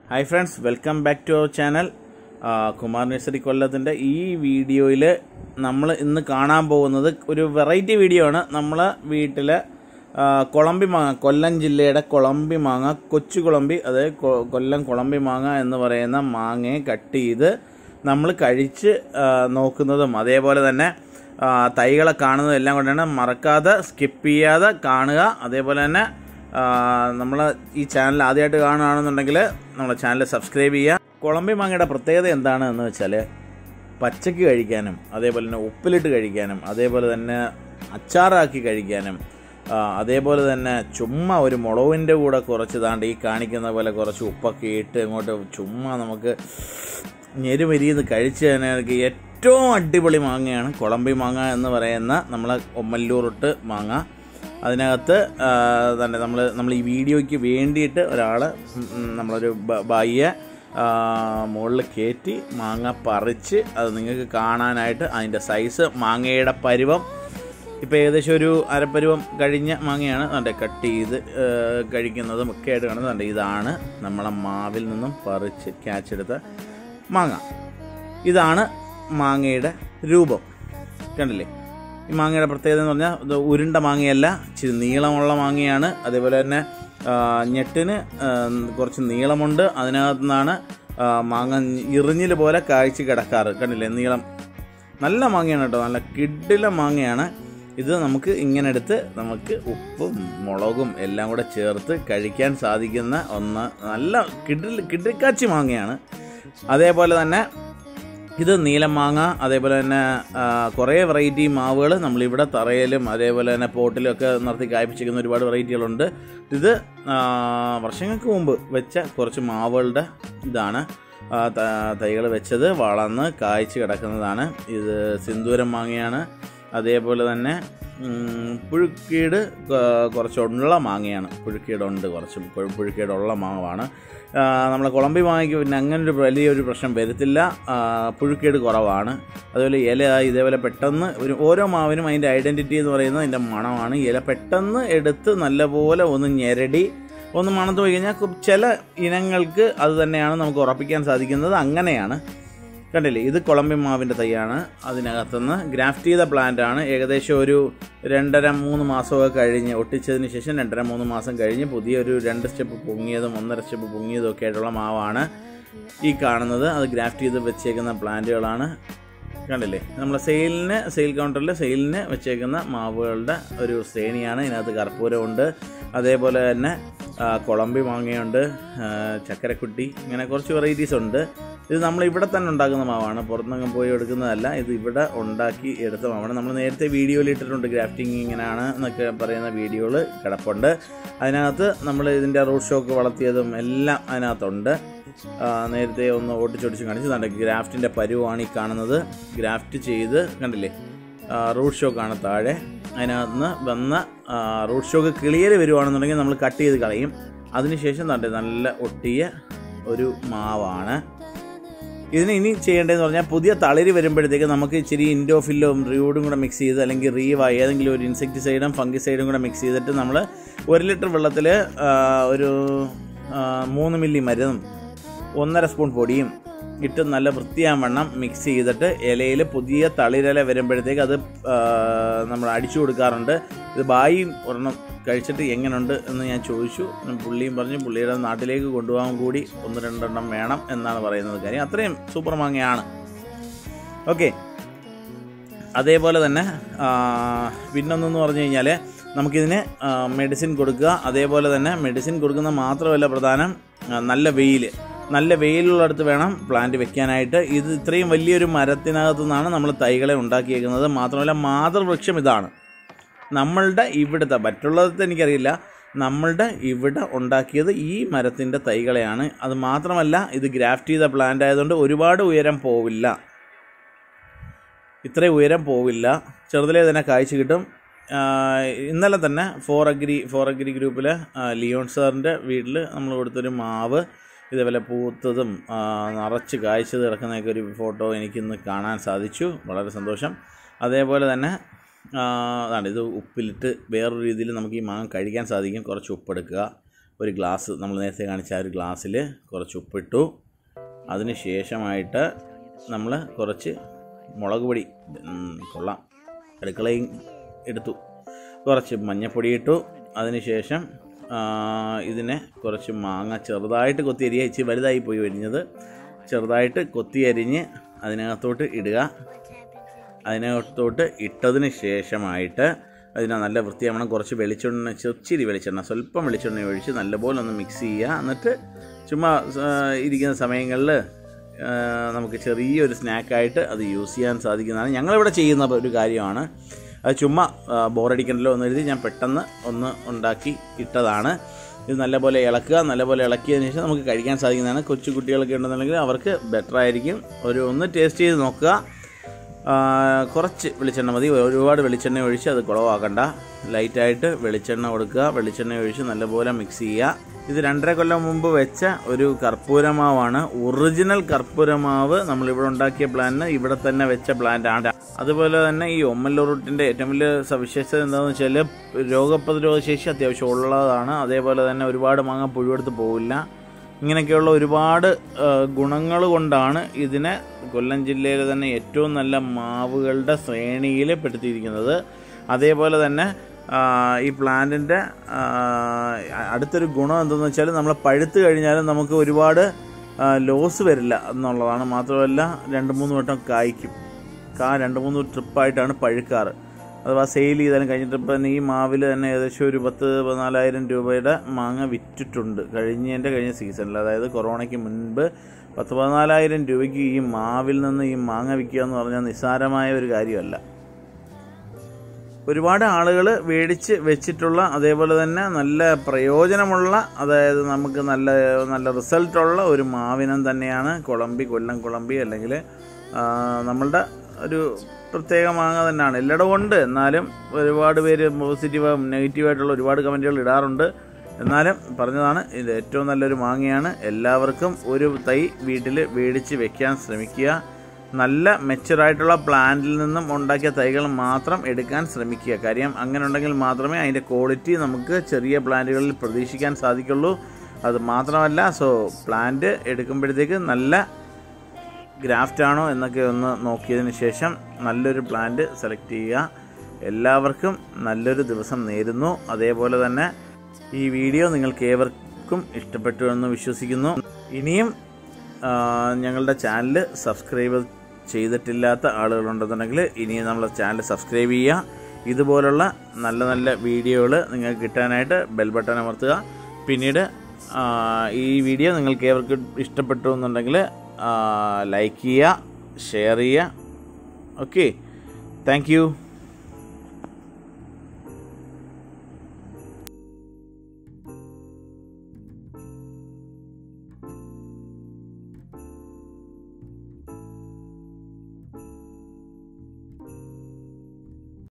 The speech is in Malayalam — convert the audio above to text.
hi friends welcome back to our channel Kumar nursery കൊല്ലത്തിൻ്റെ ഈ വീഡിയോയിൽ നമ്മൾ ഇന്ന് കാണാൻ പോകുന്നത് ഒരു വെറൈറ്റി വീഡിയോ ആണ് നമ്മൾ വീട്ടിൽ കുളമ്പി മാങ്ങ കൊല്ലം ജില്ലയുടെ കുളമ്പി മാങ്ങ കൊച്ചു കുളമ്പി അതായത് കൊ- കൊല്ലം കുളമ്പി മാങ്ങ എന്ന് പറയുന്ന മാങ്ങയെ കട്ട് ചെയ്ത് നമ്മൾ കഴിച്ച് ആ, നോക്കുന്നതും അതേപോലെ തന്നെ ആ, തൈകളെ കാണുന്നതും എല്ലാം കൊണ്ടാണ് മറക്കാതെ സ്കിപ്പ് ചെയ്യാതെ കാണുക അതേപോലെ തന്നെ നമ്മൾ ഈ ചാനൽ ആദ്യമായിട്ട് കാണുകയാണെന്നുണ്ടെങ്കിൽ നമ്മുടെ ചാനൽ സബ്സ്ക്രൈബ് ചെയ്യുക കുളമ്പി മാങ്ങയുടെ പ്രത്യേകത എന്താണ് എന്ന് വെച്ചാൽ പച്ചയ്ക്ക് കഴിക്കാനും അതേപോലെ തന്നെ ഉപ്പിലിട്ട് കഴിക്കാനും അതേപോലെ തന്നെ അച്ചാറാക്കി കഴിക്കാനും ആ, അതേപോലെ തന്നെ ചുമ്മാ ഒരു മുളകിൻ്റെ കൂടെ കുറച്ച് താണ്ട് ഈ കാണിക്കുന്ന പോലെ കുറച്ച് ഉപ്പൊക്കെ ഇട്ട് ഇങ്ങോട്ട് ചുമ്മാ നമുക്ക് ഞെരുമെരിന്ന് കഴിച്ച് തന്നെ ഏറ്റവും അടിപൊളി മാങ്ങയാണ് കുളമ്പി മാങ്ങ എന്ന് പറയുന്ന നമ്മളെ ഒമ്മല്ലൂറിട്ട് മാങ്ങ അതിനകത്ത് ആ, തന്നെ നമ്മൾ നമ്മൾ ഈ വീഡിയോയ്ക്ക് വേണ്ടിയിട്ട് ഒരാൾ നമ്മളൊരു ബ- ബായിയെ മുകളിൽ കയറ്റി മാങ്ങ പറിച്ച് അത് നിങ്ങൾക്ക് കാണാനായിട്ട് അതിൻ്റെ സൈസ് മാങ്ങയുടെ പരുവം ഇപ്പോൾ ഏകദേശം ഒരു അരപ്പരുവം കഴിഞ്ഞ മാങ്ങയാണ് അതിൻ്റെ കട്ട് ചെയ്ത് ആ, കഴിക്കുന്നതും ഒക്കെ ആയിട്ട് കാണുന്നത് കണ്ടോ, ഇതാണ് നമ്മളെ മാവിൽ നിന്നും പറിച്ച് ക്യാച്ചെടുത്ത മാങ്ങ ഇതാണ് മാങ്ങയുടെ രൂപം കണ്ടില്ലേ ഈ മാങ്ങയുടെ പ്രത്യേകത എന്ന് പറഞ്ഞാൽ ഇത് ഉരുണ്ട മാങ്ങയല്ല ഇച്ചിരി നീളമുള്ള മാങ്ങയാണ് അതേപോലെ തന്നെ ആ, ഞെട്ടിന് ആ, കുറച്ച് നീളമുണ്ട് അതിനകത്തു നിന്നാണ് ആ, മാങ്ങ ഇറിഞ്ഞിൽ പോലെ കാഴ്ച കിടക്കാറ് കണ്ടില്ലേ നീളം നല്ല മാങ്ങയാണ് കേട്ടോ നല്ല കിഡില മാങ്ങയാണ് ഇത് നമുക്ക് ഇങ്ങനെ എടുത്ത് നമുക്ക് ഉപ്പും മുളകും എല്ലാം കൂടെ ചേർത്ത് കഴിക്കാൻ സാധിക്കുന്ന ഒന്ന് നല്ല കിഡിൽ കിഡിക്കാച്ചി മാങ്ങയാണ് അതേപോലെ തന്നെ ഇത് നീലം മാങ്ങ അതേപോലെ തന്നെ ആ, കുറേ വെറൈറ്റി മാവുകൾ നമ്മളിവിടെ തറയിലും അതേപോലെ തന്നെ പോട്ടിലും ഒക്കെ നിർത്തി കായ്പിച്ചിരിക്കുന്ന ഒരുപാട് വെറൈറ്റികളുണ്ട് ഇത് ആ, വർഷങ്ങൾക്ക് മുമ്പ് വെച്ച കുറച്ച് മാവുകളുടെ ഇതാണ് തൈകൾ വെച്ചത് വളർന്ന് കായ്ച്ച് കിടക്കുന്നതാണ് ഇത് സിന്ദൂരം മാങ്ങയാണ് അതേപോലെ തന്നെ ഉം, പുഴുക്കീട് ക- കുറച്ചുള്ള മാങ്ങയാണ് പുഴുക്കീടുണ്ട് കുറച്ച് പുഴു- പുഴുക്കീടുള്ള മാവാണ് ആ, നമ്മളെ കുളമ്പി മാങ്ങയ്ക്ക് പിന്നെ അങ്ങനെ ഒരു വലിയൊരു പ്രശ്നം വരത്തില്ല ആ, പുഴുക്കേട് കുറവാണ് അതുപോലെ ഇല ഇതേപോലെ പെട്ടെന്ന് ഒരു ഓരോ മാവിനും അതിൻ്റെ ഐഡൻറ്റിറ്റി എന്ന് പറയുന്നത് അതിൻ്റെ മണമാണ് ഇല പെട്ടെന്ന് എടുത്ത് നല്ലപോലെ ഒന്ന് ഞെരടി ഒന്ന് മണത്ത് പോയി കഴിഞ്ഞാൽ കു- ചില ഇനങ്ങൾക്ക് അത് തന്നെയാണ് നമുക്ക് ഉറപ്പിക്കാൻ സാധിക്കുന്നത് അങ്ങനെയാണ് കണ്ടില്ലേ ഇത് കുളമ്പി മാവിൻ്റെ തൈയാണ് അതിനകത്തുനിന്ന് ഗ്രാഫ്റ്റ് ചെയ്ത പ്ലാന്റ് ആണ് ഏകദേശം ഒരു രണ്ടര മൂന്ന് മാസമൊക്കെ കഴിഞ്ഞ് ഒട്ടിച്ചതിന് ശേഷം രണ്ടര മൂന്ന് മാസം കഴിഞ്ഞ് പുതിയൊരു രണ്ട് സ്റ്റെപ്പ് പൊങ്ങിയതും ഒന്നര സ്റ്റെപ്പ് പൊങ്ങിയതും ഒക്കെ ആയിട്ടുള്ള മാവാണ് ഈ കാണുന്നത് അത് ഗ്രാഫ്റ്റ് ചെയ്ത് വെച്ചേക്കുന്ന പ്ലാന്റുകളാണ് കണ്ടില്ലേ നമ്മളെ സെയിലിന് സെയിൽ കൗണ്ടറിൽ സെയിലിന് വെച്ചേക്കുന്ന മാവുകളുടെ ഒരു ശ്രേണിയാണ് ഇതിനകത്ത് കർപ്പൂരമുണ്ട് അതേപോലെ തന്നെ ആ, കുളമ്പി മാങ്ങയുണ്ട് ആ, ചക്കരക്കുട്ടി ഇങ്ങനെ കുറച്ച് വെറൈറ്റീസ് ഉണ്ട് ഇത് നമ്മൾ ഇവിടെ തന്നെ ഉണ്ടാക്കുന്ന മാവാണ് പുറത്തുനിന്നും പോയി എടുക്കുന്നതല്ല ഇത് ഇവിടെ ഉണ്ടാക്കി എടുത്ത മാവാണ് നമ്മൾ നേരത്തെ വീഡിയോയിൽ ഇട്ടിട്ടുണ്ട് ഗ്രാഫ്റ്റിംഗ് ഇങ്ങനെയാണ് എന്നൊക്കെ പറയുന്ന വീഡിയോകൾ കിടപ്പുണ്ട് അതിനകത്ത് നമ്മൾ ഇതിൻ്റെ റൂട്ട് ഷോക്ക് വളർത്തിയതും എല്ലാം അതിനകത്തുണ്ട് ആ, നേരത്തെ ഒന്ന് ഓട്ടിച്ചൊടിച്ച് കാണിച്ചു കണ്ട ഗ്രാഫ്റ്റിൻ്റെ പരുവാണ് ഈ കാണുന്നത് ഗ്രാഫ്റ്റ് ചെയ്ത് കണ്ടില്ലേ റൂട്ട് ഷോക്കാണ് താഴെ അതിനകത്ത് നിന്ന് വന്ന റൂട്ട് ഷോക്ക് ക്ലിയർ വരുവാണെന്നുണ്ടെങ്കിൽ നമ്മൾ കട്ട് ചെയ്ത് കളയും അതിനുശേഷം കണ്ടേ നല്ല ഒട്ടിയ ഒരു മാവാണ് ഇതിന് ഇനി ചെയ്യേണ്ടതെന്ന് പറഞ്ഞാൽ പുതിയ തളിര് വരുമ്പോഴത്തേക്ക് നമുക്ക് ഇച്ചിരി ഇൻഡോഫില്ലും റിയൂഡും കൂടെ മിക്സ് ചെയ്ത് അല്ലെങ്കിൽ റീവ ഏതെങ്കിലും ഒരു ഇൻസെക്ടിസൈഡും ഫംഗിസൈഡും കൂടെ മിക്സ് ചെയ്തിട്ട് നമ്മൾ ഒരു ലിറ്റർ വെള്ളത്തിൽ ഒരു ആ, മൂന്ന് മില്ലി മരുന്നും ഒന്നര സ്പൂൺ പൊടിയും ഇട്ട് നല്ല വൃത്തിയാവണ്ണം മിക്സ് ചെയ്തിട്ട് ഇലയിൽ പുതിയ തളിരില വരുമ്പോഴത്തേക്ക് അത് ആ, നമ്മൾ അടിച്ചു കൊടുക്കാറുണ്ട് ഇത് ബായി ഒരെണ്ണം കഴിച്ചിട്ട് എങ്ങനെയുണ്ട് എന്ന് ഞാൻ ചോദിച്ചു പുള്ളിയും പറഞ്ഞു പുള്ളിയുടെ നാട്ടിലേക്ക് കൊണ്ടുപോകാൻ കൂടി ഒന്ന് രണ്ടെണ്ണം വേണം എന്നാണ് പറയുന്നത് കാര്യം അത്രയും സൂപ്പർ മാങ്ങയാണ് ഓക്കെ അതേപോലെ തന്നെ ആ, പിന്നൊന്നെന്ന് പറഞ്ഞു കഴിഞ്ഞാൽ നമുക്കിതിന് മെഡിസിൻ കൊടുക്കുക അതേപോലെ തന്നെ മെഡിസിൻ കൊടുക്കുന്ന മാത്രമല്ല പ്രധാനം ആ, നല്ല വെയിൽ നല്ല വെയിലുള്ളിടത്ത് വേണം പ്ലാന്റ് വെക്കാനായിട്ട് ഇത് ഇത്രയും വലിയൊരു മരത്തിനകത്തു നിന്നാണ് നമ്മൾ തൈകളെ ഉണ്ടാക്കിയേക്കുന്നത് മാത്രമല്ല മാതൃവൃക്ഷം ഇതാണ് നമ്മളുടെ ഇവിടുത്തെ മറ്റുള്ളത് എനിക്കറിയില്ല നമ്മളുടെ ഇവിടെ ഉണ്ടാക്കിയത് ഈ മരത്തിൻ്റെ തൈകളെയാണ് അത് മാത്രമല്ല ഇത് ഗ്രാഫ്റ്റ് ചെയ്ത പ്ലാന്റ് ആയതുകൊണ്ട് ഒരുപാട് ഉയരം പോവില്ല ഇത്രയും ഉയരം പോവില്ല ചെറുതിലേ തന്നെ കായ്ച്ചു കിട്ടും ആ, ഇന്നലെ തന്നെ ഫോർ അഗ്രി ഫോർ അഗ്രി ഗ്രൂപ്പിൽ ലിയോൺ സാറിൻ്റെ വീട്ടിൽ നമ്മൾ കൊടുത്തൊരു മാവ് ഇതേപോലെ പൂത്തതും ആ, നിറച്ച് കായ്ച്ചത് കിടക്കുന്നതൊക്കെ ഒരു ഫോട്ടോ എനിക്കിന്ന് കാണാൻ സാധിച്ചു വളരെ സന്തോഷം അതേപോലെ തന്നെ ആ, അതാണ് ഇത് ഉപ്പിലിട്ട് വേറൊരു രീതിയിൽ നമുക്ക് ഈ മാങ്ങ കഴിക്കാൻ സാധിക്കും കുറച്ച് ഉപ്പെടുക്കുക ഒരു ഗ്ലാസ് നമ്മൾ നേരത്തെ കാണിച്ച ആ ഒരു ഗ്ലാസ്സിൽ കുറച്ച് ഉപ്പിട്ടു അതിന് ശേഷമായിട്ട് നമ്മൾ കുറച്ച് മുളക് പൊടി ഉം, കൊള്ളാം അടുക്കളയും എടുത്തു കുറച്ച് മഞ്ഞപ്പൊടി ഇട്ടു അതിനുശേഷം ആ, ഇതിനെ കുറച്ച് മാങ്ങ ചെറുതായിട്ട് കൊത്തി അരിയുക ഇച്ചിരി വലുതായി പോയി വരിഞ്ഞത് ചെറുതായിട്ട് കൊത്തി അരിഞ്ഞ് അതിനകത്തോട്ട് ഇടുക അതിനകത്തോട്ട് ഇട്ടതിന് ശേഷമായിട്ട് അതിനെ നല്ല വൃത്തിയാവണം കുറച്ച് വെളിച്ചെണ്ണ ഇച്ചിരി വെളിച്ചെണ്ണ സ്വല്പം വെളിച്ചെണ്ണ ഒഴിച്ച് നല്ലപോലെ ഒന്ന് മിക്സ് ചെയ്യുക എന്നിട്ട് ചുമ്മാ ആ, ഇരിക്കുന്ന സമയങ്ങളിൽ ആ, നമുക്ക് ചെറിയൊരു സ്നാക്കായിട്ട് അത് യൂസ് ചെയ്യാൻ സാധിക്കുന്നതാണ് ഞങ്ങളിവിടെ ചെയ്യുന്ന ഒരു കാര്യമാണ് അത് ചുമ്മാ ബോറടിക്കണ്ടല്ലോ എന്ന് എഴുതി ഞാൻ പെട്ടെന്ന് ഒന്ന് ഉണ്ടാക്കി ഇട്ടതാണ് ഇത് നല്ലപോലെ ഇളക്കുക നല്ലപോലെ ഇളക്കിയതിന് ശേഷം നമുക്ക് കഴിക്കാൻ സാധിക്കുന്നതാണ് കൊച്ചു കുട്ടികളൊക്കെ ഉണ്ടെന്നുണ്ടെങ്കിൽ അവർക്ക് ബെറ്റർ ആയിരിക്കും ഒരു ഒന്ന് ടേസ്റ്റ് ചെയ്ത് നോക്കുക ആ, കുറച്ച് വെളിച്ചെണ്ണ മതി ഒരുപാട് വെളിച്ചെണ്ണ ഒഴിച്ച് അത് കുളവാക്കണ്ട ലൈറ്റായിട്ട് വെളിച്ചെണ്ണ കൊടുക്കുക വെളിച്ചെണ്ണ ഒഴിച്ച് നല്ലപോലെ മിക്സ് ചെയ്യുക ഇത് രണ്ടര കൊല്ലം മുമ്പ് വെച്ച ഒരു കർപ്പൂരമാവാണ് ഒറിജിനൽ കർപ്പൂരമാവ് നമ്മളിവിടെ ഉണ്ടാക്കിയ പ്ലാന്റിന് ഇവിടെ തന്നെ വെച്ച പ്ലാന്റ് ആണ് അതുപോലെ തന്നെ ഈ ഒമ്മല്ലൂറുട്ടിൻ്റെ ഏറ്റവും വലിയ സവിശേഷത എന്താണെന്ന് വെച്ചാൽ രോഗപ്രതിരോധ ശേഷി അത്യാവശ്യം ഉള്ളതാണ് അതേപോലെ തന്നെ ഒരുപാട് മാങ്ങ പുഴുവെടുത്ത് പോവില്ല ഇങ്ങനെയൊക്കെയുള്ള ഒരുപാട് ഗുണങ്ങൾ കൊണ്ടാണ് ഇതിനെ കൊല്ലം ജില്ലയിലെ തന്നെ ഏറ്റവും നല്ല മാവുകളുടെ ശ്രേണിയിൽ പെടുത്തിയിരിക്കുന്നത് അതേപോലെ തന്നെ ആ, ഈ പ്ലാന്റിൻ്റെ അടുത്തൊരു ഗുണം എന്തെന്ന് വെച്ചാൽ നമ്മൾ പഴുത്ത് കഴിഞ്ഞാലും നമുക്ക് ഒരുപാട് ലോസ് വരില്ല എന്നുള്ളതാണ് മാത്രമല്ല രണ്ട് മൂന്ന് വട്ടം കായ്ക്കും കാ രണ്ട് മൂന്ന് ട്രിപ്പായിട്ടാണ് പഴുക്കാറ് അഥവാ സെയിൽ ചെയ്താലും കഴിഞ്ഞ ട്രിപ്പ് തന്നെ ഈ മാവിൽ തന്നെ ഏകദേശം ഒരു പത്ത് പതിനാലായിരം രൂപയുടെ മാങ്ങ വിറ്റിട്ടുണ്ട് കഴിഞ്ഞതിൻ്റെ കഴിഞ്ഞ സീസണിൽ അതായത് കൊറോണയ്ക്ക് മുൻപ് പത്ത് പതിനാലായിരം രൂപയ്ക്ക് ഈ മാവിൽ നിന്ന് ഈ മാങ്ങ വിൽക്കുക എന്ന് പറഞ്ഞാൽ നിസ്സാരമായ ഒരു കാര്യമല്ല ഒരുപാട് ആളുകൾ മേടിച്ച് വെച്ചിട്ടുള്ള അതേപോലെ തന്നെ നല്ല പ്രയോജനമുള്ള അതായത് നമുക്ക് നല്ല നല്ല റിസൾട്ടുള്ള ഒരു മാവിനം തന്നെയാണ് കുളമ്പി കൊല്ലം കുളമ്പി അല്ലെങ്കിൽ ആ, നമ്മളുടെ ഒരു പ്രത്യേക മാങ്ങ തന്നെയാണ് എല്ലായിടവും ഉണ്ട് എന്നാലും ഒരുപാട് പേര് പോസിറ്റീവ് നെഗറ്റീവായിട്ടുള്ള ഒരുപാട് കമൻറ്റുകൾ ഇടാറുണ്ട് എന്നാലും പറഞ്ഞതാണ് ഇത് ഏറ്റവും നല്ലൊരു മാങ്ങയാണ് എല്ലാവർക്കും ഒരു തൈ വീട്ടിൽ മേടിച്ച് വെക്കാൻ ശ്രമിക്കുക നല്ല മെച്ചുറായിട്ടുള്ള പ്ലാന്റിൽ നിന്നും ഉണ്ടാക്കിയ തൈകൾ മാത്രം എടുക്കാൻ ശ്രമിക്കുക കാര്യം അങ്ങനെ ഉണ്ടെങ്കിൽ മാത്രമേ അതിൻ്റെ ക്വാളിറ്റി നമുക്ക് ചെറിയ പ്ലാന്റുകളിൽ പ്രതീക്ഷിക്കാൻ സാധിക്കുള്ളൂ അത് മാത്രമല്ല സോ പ്ലാന്റ് എടുക്കുമ്പോഴത്തേക്ക് നല്ല ഗ്രാഫ്റ്റ് ആണോ എന്നൊക്കെ ഒന്ന് നോക്കിയതിന് ശേഷം നല്ലൊരു പ്ലാന്റ് സെലക്ട് ചെയ്യുക എല്ലാവർക്കും നല്ലൊരു ദിവസം നേരുന്നു അതേപോലെ തന്നെ ഈ വീഡിയോ നിങ്ങൾക്ക് ഏവർക്കും ഇഷ്ടപ്പെട്ടു എന്ന് വിശ്വസിക്കുന്നു ഇനിയും ആ, ഞങ്ങളുടെ ചാനൽ സബ്സ്ക്രൈബ് ചെയ്തിട്ടില്ലാത്ത ആളുകളുണ്ടെന്നുണ്ടെങ്കിൽ ഇനിയും നമ്മളെ ചാനൽ സബ്സ്ക്രൈബ് ചെയ്യുക ഇതുപോലുള്ള നല്ല നല്ല വീഡിയോകൾ നിങ്ങൾക്ക് കിട്ടാനായിട്ട് ബെൽ ബട്ടൺ അമർത്തുക പിന്നീട് ആ, ഈ വീഡിയോ നിങ്ങൾക്ക് ഏവർക്കും ഇഷ്ടപ്പെട്ടു എന്നുണ്ടെങ്കിൽ ലൈക്ക് ചെയ്യുക ഷെയർ ചെയ്യുക ഓക്കെ താങ്ക് യു